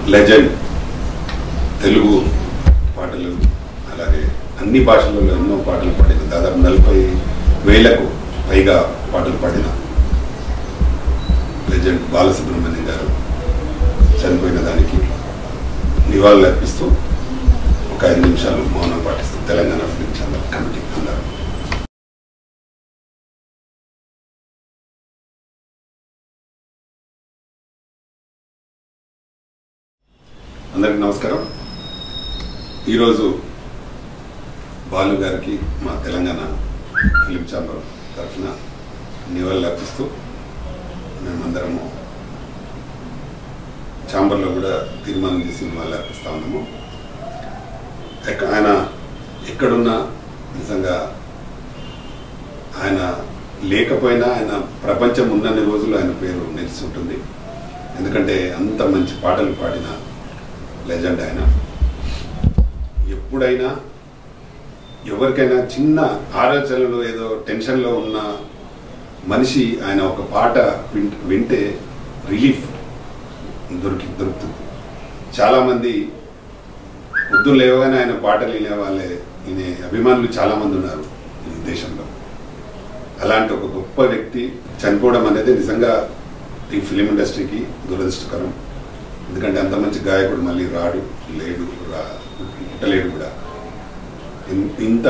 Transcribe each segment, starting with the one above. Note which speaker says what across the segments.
Speaker 1: legend Telugu పాటలు అలాగే అన్ని భాషలలో ఎన్నో పాటలు పాడిన దాదాపు నలభై వేలకు పైగా పాటలు పాడిన లెజెండ్ బాలసుబ్రహ్మణ్యం గారు చనిపోయిన దానికి నివాళులు అర్పిస్తూ ఒక ఐదు నిమిషాలు మౌనం పాటిస్తూ తెలంగాణ ఫిలిం ఛానల్ కమిటీ అన్నారు అందరికి నమస్కారం ఈరోజు బాలు గారికి మా తెలంగాణ ఫిలిం ఛాంబర్ తరఫున నివాళులు అర్పిస్తూ మేమందరము ఛాంబర్లో కూడా తీర్మానం చేసి నివాళులు అర్పిస్తా ఉన్నాము ఎక్క- ఆయన ఎక్కడున్నా నిజంగా ఆయన లేకపోయినా ఆయన ప్రపంచం ఉన్నన్ని రోజులు ఆయన పేరు నిలిచి ఉంటుంది ఎందుకంటే అంత మంచి పాటలు పాడిన లెజెండ్ ఆయన ఎప్పుడైనా ఎవరికైనా చిన్న ఆలోచనలు ఏదో టెన్షన్లో ఉన్న మనిషి ఆయన ఒక పాట విన్- వింటే రిలీఫ్ దొరికి దొరుకుతుంది చాలామంది పొద్దున్న లేవగానే ఆయన పాటలు వినే వాళ్ళే వినే అభిమానులు చాలామంది ఉన్నారు ఈ దేశంలో అలాంటి ఒక గొప్ప వ్యక్తి చనిపోవడం అనేది నిజంగా ఈ ఫిలిం ఇండస్ట్రీకి దురదృష్టకరం ఎందుకంటే అంత మంచి గాయకుడు మళ్ళీ రాడు లేడు రా పుట్టలేడు కూడా ఇన్- ఇంత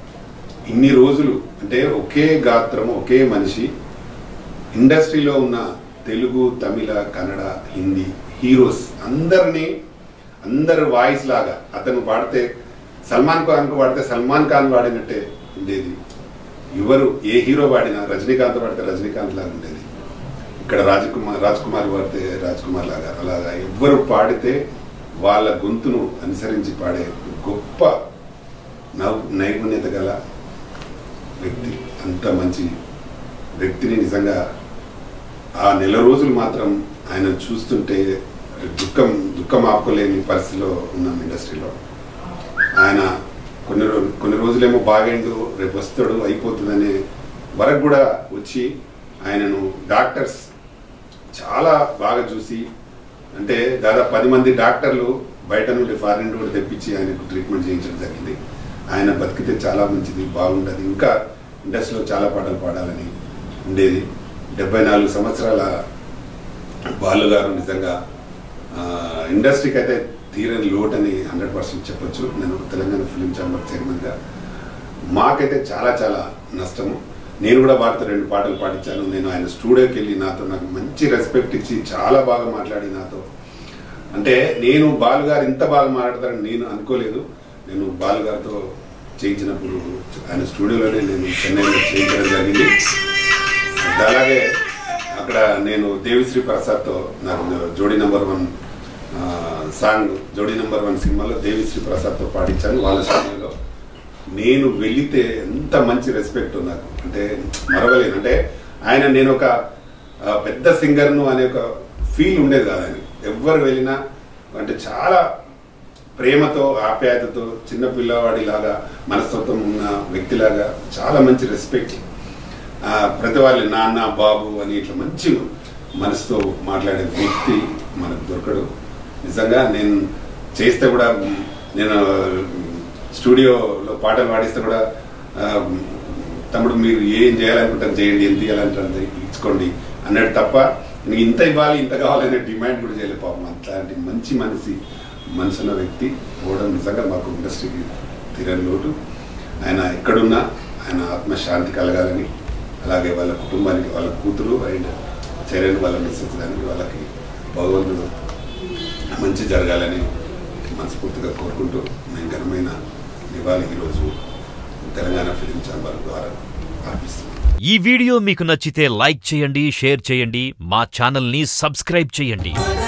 Speaker 1: ఇన్ని రోజులు అంటే ఒకే గాత్రం ఒకే మనిషి ఇండస్ట్రీలో ఉన్న తెలుగు తమిళ కన్నడ హిందీ హీరోస్ అందరినీ అందరు వాయిస్ లాగా అతను పాడితే సల్మాన్ ఖాన్ కు పాడితే సల్మాన్ ఖాన్ పాడినట్టే ఉండేది ఎవరు ఏ హీరో పాడినా రజనీకాంత్ పాడితే రజనీకాంత్ లాగా ఉండేది ఇక్కడ రాజకుమార్ రాజ్ కుమార్ పాడితే రాజ్ కుమార్ లాగా అలాగా ఎవ్వరు పాడితే వాళ్ళ గొంతును అనుసరించి పాడే గొప్ప నవ్ నైపుణ్యత గల వ్యక్తి అంత మంచి వ్యక్తిని నిజంగా ఆ నెల రోజులు మాత్రం ఆయన చూస్తుంటే దుఃఖం దుఃఖం ఆపుకోలేని పరిస్థితిలో ఉన్నాం ఇండస్ట్రీలో ఆయన కొన్ని రోజు కొన్ని రోజులేమో బాగైండు రేపు వస్తాడు అయిపోతుందనే వరకు కూడా వచ్చి ఆయనను డాక్టర్స్ చాలా బాగా చూసి అంటే దాదాపు పది మంది డాక్టర్లు బయట నుండి ఫారిన్ నుండి తెప్పించి ఆయనకు ట్రీట్మెంట్ చేయించడం జరిగింది ఆయన బతికితే చాలా మంచిది బాగుంటుంది ఇంకా ఇండస్ట్రీలో చాలా పాటలు పాడాలని ఉండేది డెబ్బై నాలుగు సంవత్సరాల బాలు గారు నిజంగా ఆ, ఇండస్ట్రీకి అయితే తీరని లోటు అని హండ్రెడ్ పర్సెంట్ చెప్పొచ్చు నేను తెలంగాణ ఫిలిం ఛాంబర్ చైర్మన్గా మాకైతే చాలా చాలా నష్టము నేను కూడా వారితో రెండు పాటలు పాడించాను నేను ఆయన స్టూడియోకి వెళ్ళి నాతో నాకు మంచి రెస్పెక్ట్ ఇచ్చి చాలా బాగా మాట్లాడి నాతో అంటే నేను బాలు గారు ఇంత బాగా మాట్లాడతారని నేను అనుకోలేదు నేను బాలు గారితో చేయించినప్పుడు ఆయన స్టూడియోలోనే నేను చెన్నైలో చేయించడం జరిగింది అలాగే అక్కడ నేను దేవిశ్రీ ప్రసాద్తో నాకు జోడీ నెంబర్ వన్ ఆ, సాంగ్ జోడీ నెంబర్ వన్ సినిమాలో దేవిశ్రీ ప్రసాద్తో పాడించాను వాళ్ళ స్టూడియోలో నేను వెళితే ఎంత మంచి రెస్పెక్ట్ నాకు అంటే మరవలేను అంటే ఆయన నేను ఒక ఆ, పెద్ద సింగర్ను అనే ఒక ఫీల్ ఉండేది కాదు ఆయన ఎవ్వరు వెళ్ళినా అంటే చాలా ప్రేమతో ఆప్యాయతతో చిన్న పిల్లవాడిలాగా మనస్తత్వం ఉన్న వ్యక్తిలాగా చాలా మంచి రెస్పెక్ట్ ఆ, ప్రతి వాళ్ళ నాన్న బాబు అని ఇట్లా మంచి మనసుతో మాట్లాడే వ్యక్తి మనకు దొరకడు నిజంగా నేను చేస్తే కూడా మ్, నేను స్టూడియోలో పాటలు పాడిస్తే కూడా ఆ, తమ్ముడు మీరు ఏం చేయాలనుకుంటారు చేయండి ఎంత తీయాలంటారు ఇచ్చుకోండి అన్నట్టు తప్ప నేను ఇంత ఇవ్వాలి ఇంత కావాలనే డిమాండ్ కూడా చేయలేదు పాపం అట్లాంటి మంచి మనిషి మనసున్న వ్యక్తి పోవడం నిజంగా మాకు ఇండస్ట్రీకి తీరని లోటు ఆయన ఎక్కడున్నా ఆయన ఆత్మశాంతి కలగాలని అలాగే వాళ్ళ కుటుంబానికి వాళ్ళ కూతురు అండ్ చరణ్ వాళ్ళ మిస్సెస్ కానీ వాళ్ళకి భగవంతుడు మంచి జరగాలని మనస్ఫూర్తిగా కోరుకుంటూ మేము ఘనమైన నివాళి ఈరోజు తెలంగాణ ఫిలిం ఛాంబర్ ద్వారా అర్పిస్తున్నాం
Speaker 2: ఈ వీడియో మీకు నచ్చితే లైక్ చేయండి షేర్ చేయండి మా ఛానల్ని సబ్స్క్రైబ్ చేయండి